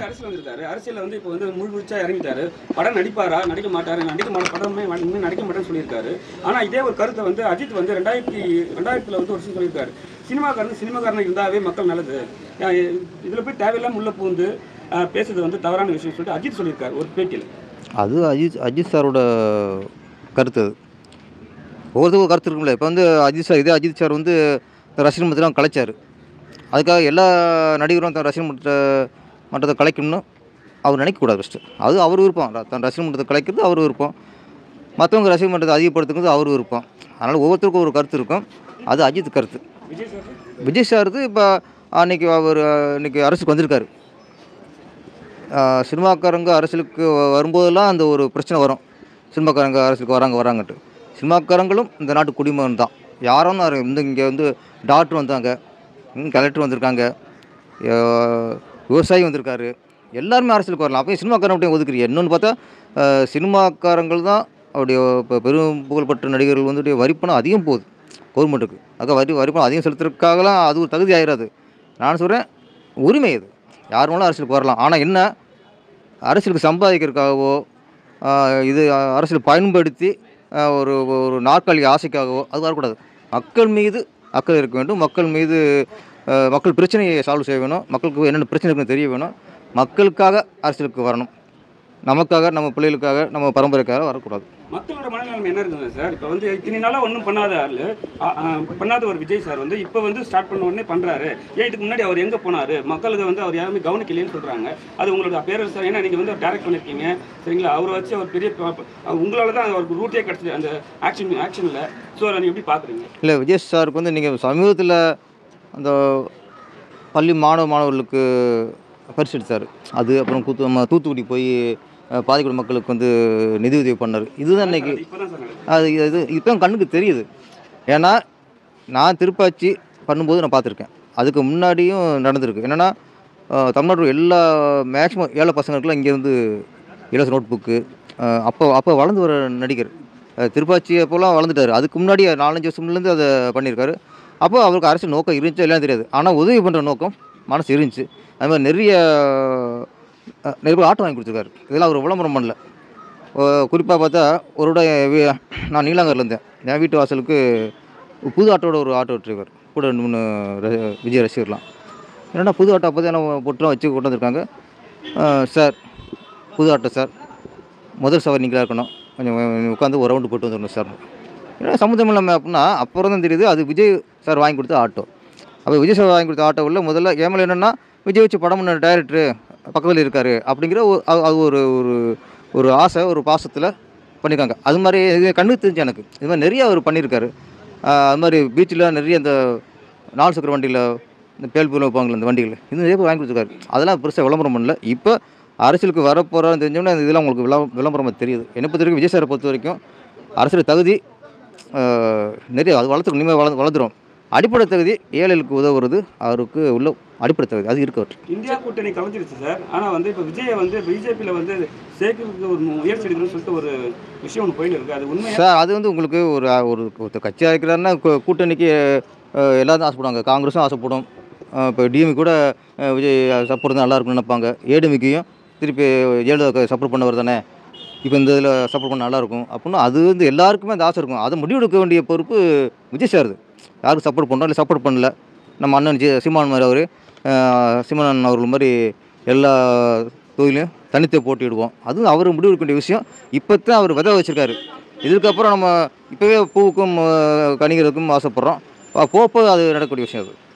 அரசியல் வந்திருக்காரு அரசியல்ல வந்து இப்போ வந்து முழுமுடிச்சா இறங்கிட்டாரு படம் நடிப்பாரா நடிக்க மாட்டாரு நடிக்க மாட்ட படமே வ- இனிமே நடிக்க மாட்டேன்னு சொல்லியிருக்காரு ஆனா இதே ஒரு கருத்தை வந்து அஜித் வந்து ரெண்டாயிரத்தி ரெண்டாயிரத்துல வந்து ஒரு விஷயம் சொல்லியிருக்காரு சினிமாக்காரன் சினிமாக்காரன் இருந்தாவே மக்கள் நல்லது அஹ் இதுல போய் தேவையில்லாம உள்ள பூந்து அஹ் பேசுறது வந்து தவறான விஷயம் சொல்லிட்டு அஜித் சொல்லியிருக்காரு ஒரு பேட்டியில் அது அஜித் அஜித் சாரோட கருத்து அது ஒவ்வொருத்தருக்கும் கருத்து இருக்கும்ல இப்போ வந்து அஜித் சார் இதே அஜித் சார் வந்து ரசிகர் மன்றத்தெலாம் கலைச்சார் அதுக்காக எல்லா நடிகரும் தன் ரசிகர் மன்ற மன்றத்தை கலைக்கணும்னு அவர் நினைக்கக்கூடாது ஃபஸ்ட்டு அது அவர் விருப்பம் ர- தன் ரசிகர் மன்றத்தை கலைக்கிறது அவர் விருப்பம் மற்றவங்க ரசிகர் மன்றத்தை அதிகப்படுத்துறது அவர் விருப்பம் அதனால் ஒவ்வொருத்தருக்கும் ஒரு கருத்து இருக்கும் அது அஜித் கருத்து விஜய் சார் விஜய் சார்து இப்போ அன்னைக்கு அவர் இன்னைக்கு அரசுக்கு வந்திருக்காரு ஆஹ் சினிமாக்காரங்க அரசியலுக்கு வ- வரும்போதெல்லாம் அந்த ஒரு பிரச்சனை வரும் சினிமாக்காரங்க அரசியலுக்கு வராங்க வராங்கன்ட்டு சினிமாக்காரங்களும் இந்த நாட்டு குடிமகன் தான் யாரும் இந்த இங்கே வந்து டாக்டர் வந்தாங்க கலெக்டர் வந்திருக்காங்க ஆஹ் விவசாயி வந்திருக்காரு எல்லாருமே அரசியலுக்கு வரலாம் அப்போ சினிமாக்காரன் அப்படியே ஒதுக்குறீங்க இன்னொன்று பார்த்தா ஆஹ் சினிமாக்காரங்கள் தான் அவருடைய இப்போ பெரும் புகழ்பெற்ற நடிகர்கள் வந்துட்டு வரிப்பணம் அதிகம் போகுது கவர்மெண்ட்டுக்கு அக்கா வரி வரிப்பணம் அதிகம் செலுத்துறதுக்காகலாம் அது ஒரு தகுதி ஆயிடாது நான் சொல்கிறேன் உரிமை இது யார் வேணாலும் அரசியலுக்கு வரலாம் ஆனால் என்ன அரசியலுக்கு சம்பாதிக்கிறதுக்காகவோ ஆஹ் இது அரசியல் பயன்படுத்தி ஆஹ் ஒரு ஒரு நாற்காலி ஆசைக்காகவோ அது வரக்கூடாது மக்கள் மீது அக்கறை இருக்க வேண்டும் மக்கள் மீது ஆஹ் மக்கள் பிரச்சனையை சால்வ் செய்ய வேணும் மக்களுக்கு என்னென்ன பிரச்சனை இருக்குன்னு தெரிய வேணும் மக்களுக்காக அரசியலுக்கு வரணும் நமக்காக நம்ம பிள்ளைகளுக்காக நம்ம பரம்பரைக்காக வரக்கூடாது மக்களோட மனநிலைமை என்ன இருக்குது சார் இப்போ வந்து இத்தனை நாளாக ஒன்றும் பண்ணாத ஆள் அ- அ, பண்ணாத ஒரு விஜய் சார் வந்து இப்போ வந்து ஸ்டார்ட் பண்ண உடனே பண்ணுறாரு ஏன் இதுக்கு முன்னாடி அவர் எங்கே போனார் மக்களுக்கு வந்து அவர் யாருமே கவனிக்கலைன்னு சொல்கிறாங்க அது உங்களோட பேரரசு சார் ஏன்னா நீங்கள் வந்து டைரக்ட் பண்ணியிருக்கீங்க சரிங்களா அவரை வச்சு அவர் பெரிய உங்களால் தான் அவருக்கு ரூட்டே கிடச்சிது அந்த ஆக்ஷன் ஆக்ஷனில் ஸோ அதை நீங்கள் எப்படி பார்க்குறீங்க இல்லை விஜய் சாருக்கு வந்து நீங்கள் சமீபத்தில் அந்த பள்ளி மாணவ மாணவர்களுக்கு பரிசு அளித்தார் அது அப்புறம் கூத்து நம்ம தூத்துக்குடி போய் அஹ், பாதிக்கப்பட்ட மக்களுக்கு வந்து நிதி உதவி பண்ணார் இதுதான் இன்னைக்கு இப்போ தான் சார் நடக்குது அது இது இப்போ கண்ணுக்கு தெரியுது ஏன்னா நான் திருப்பாச்சி பண்ணும்போது நான் பார்த்துருக்கேன் அதுக்கு முன்னாடியும் நடந்திருக்கு என்னென்னா தமிழ்நாடு எல்லா மேக்ஸிமம் ஏழை பசங்களுக்குலாம் இங்கேருந்து இலவச நோட் புக்கு அப்போ அப்போ வளர்ந்து வர நடிகர் அஹ், திருப்பாச்சி அப்போலாம் வளர்ந்துட்டார் அதுக்கு முன்னாடி நாலஞ்சு வருஷம்லேருந்து அதை பண்ணியிருக்காரு அப்போ அவருக்கு அரசு நோக்கம் இருந்துச்சு எல்லாம் தெரியாது ஆனால் உதவி பண்ணுற நோக்கம் மனசு இருந்துச்சு அது மாதிரி நிறைய அஹ், நிறைய பேர் ஆட்டோ வாங்கி கொடுத்துருக்காரு இதெல்லாம் அவர் விளம்பரம் பண்ணல குறிப்பாக பார்த்தா ஒரு விட வீ- நான் நீலாங்கரில் இருந்தேன் என் வீட்டு வாசலுக்கு புது ஆட்டோட ஒரு ஆட்டோ டிரைவர் கூட ரெண்டு மூணு ர- விஜய் ரசிகர்லாம் என்னடா புது ஆட்டோ அப்போ தான் பொட்டுலாம் வச்சு கொண்டு வந்திருக்காங்க அஹ், சார் புது ஆட்டோ சார் முதல் சவாரி நீங்களாக இருக்கணும் கொஞ்சம் உட்காந்து ஒரு ரவுண்டு போட்டு வந்துடணும் சார் ஏன்னா சம்மந்தம் இல்லாமல் அப்படின்னா அப்புறம் தான் தெரியுது அது விஜய் சார் வாங்கி கொடுத்த ஆட்டோ அப்போ விஜய் சார் வாங்கி கொடுத்த ஆட்டோவில் முதல்ல ஏமல் என்னென்னா விஜய் வச்சு படம் பண்ண டைரக்டரு பக்கத்தில் இருக்கார் அப்படிங்கிற ஒரு அது- அது ஒரு ஒரு ஒரு ஆசை ஒரு பாசத்தில் பண்ணியிருக்காங்க அது மாதிரி இது கண்ணுக்கு தெரிஞ்சு எனக்கு இது மாதிரி நிறைய அவர் பண்ணியிருக்காரு ஆஹ் அது மாதிரி பீச்சில் நிறைய இந்த நாலு சக்கர வண்டியில் இந்த பேல்பூரில் வைப்பாங்களே இந்த வண்டிகள் இது நிறைய பேர் வாங்கி கொடுத்துருக்காரு அதெல்லாம் பெருசாக விளம்பரம் பண்ணல இப்போ அரசியலுக்கு வரப்போகிறான்னு தெரிஞ்சோன்னா இதெல்லாம் உங்களுக்கு விளம் விளம்பரமாக தெரியுது என்னை பொறுத்த வரைக்கும் விஜய் சாரை பொறுத்த வரைக்கும் அரசியல் தகுதி ஆஹ் நிறைய அது வளர்த்துக்கணும் இனிமேல் வள வளர்ந்துரும் அடிப்படை தகுதி ஏழைகளுக்கு உதவுறது அவருக்கு உள்ள அடிப்படை தகுதி அது இருக்கு அவர்கிட்ட. இந்தியா கூட்டணி கலைஞ்சிருச்சு சார் ஆனால் வந்து இப்போ விஜயை வந்து பிஜேபியில் வந்து சேர்க்கறதுக்கு ஒரு முயற்சி எடுக்கணும்னு சொல்லிட்டு ஒரு விஷயம் ஒன்று போயிட்டு இருக்கு அது உண்மையா சார் அது வந்து உங்களுக்கு ஒரு ஒரு ஒருத்தர் கட்சி ஆகிறாருன்னா கூட்டணிக்கு அஹ், எல்லாரும் ஆசைப்படுவாங்க காங்கிரஸும் ஆசைப்படும் அஹ், இப்போ டிஎம்கே கூட அஹ், விஜய் சப்போர்ட் தான் நல்லா இருக்கும்னு நினைப்பாங்க ஏடிஎம்கேயும் திருப்பி ஜெயலலிதா சப்போர்ட் பண்ணவர் தானே இப்போ இந்த இதில் சப்போர்ட் பண்ண நல்லாயிருக்கும் அப்படின்னா அது வந்து எல்லாருக்குமே அந்த ஆசை இருக்கும் அதை முடிவெடுக்க வேண்டிய பொறுப்பு விஜய் சார் யாருக்கு சப்போர்ட் பண்ணோம் இல்லை சப்போர்ட் பண்ணல நம்ம அண்ணன் ஜி சீமான் மாதிரி அவர் சீமான் அண்ணன் அவர்கள் மாதிரி எல்லா தொழிலையும் தனித்தே போட்டியிடுவோம் அதுவும் அவர் முடிவெடுக்க வேண்டிய விஷயம் இப்போ தான் அவர் விதை வச்சுருக்காரு இதுக்கப்புறம் நம்ம இப்போவே பூவுக்கும் அஹ், கனிகளுக்கும் ஆசைப்பட்றோம் போக போக அது நடக்கக்கூடிய விஷயம் அது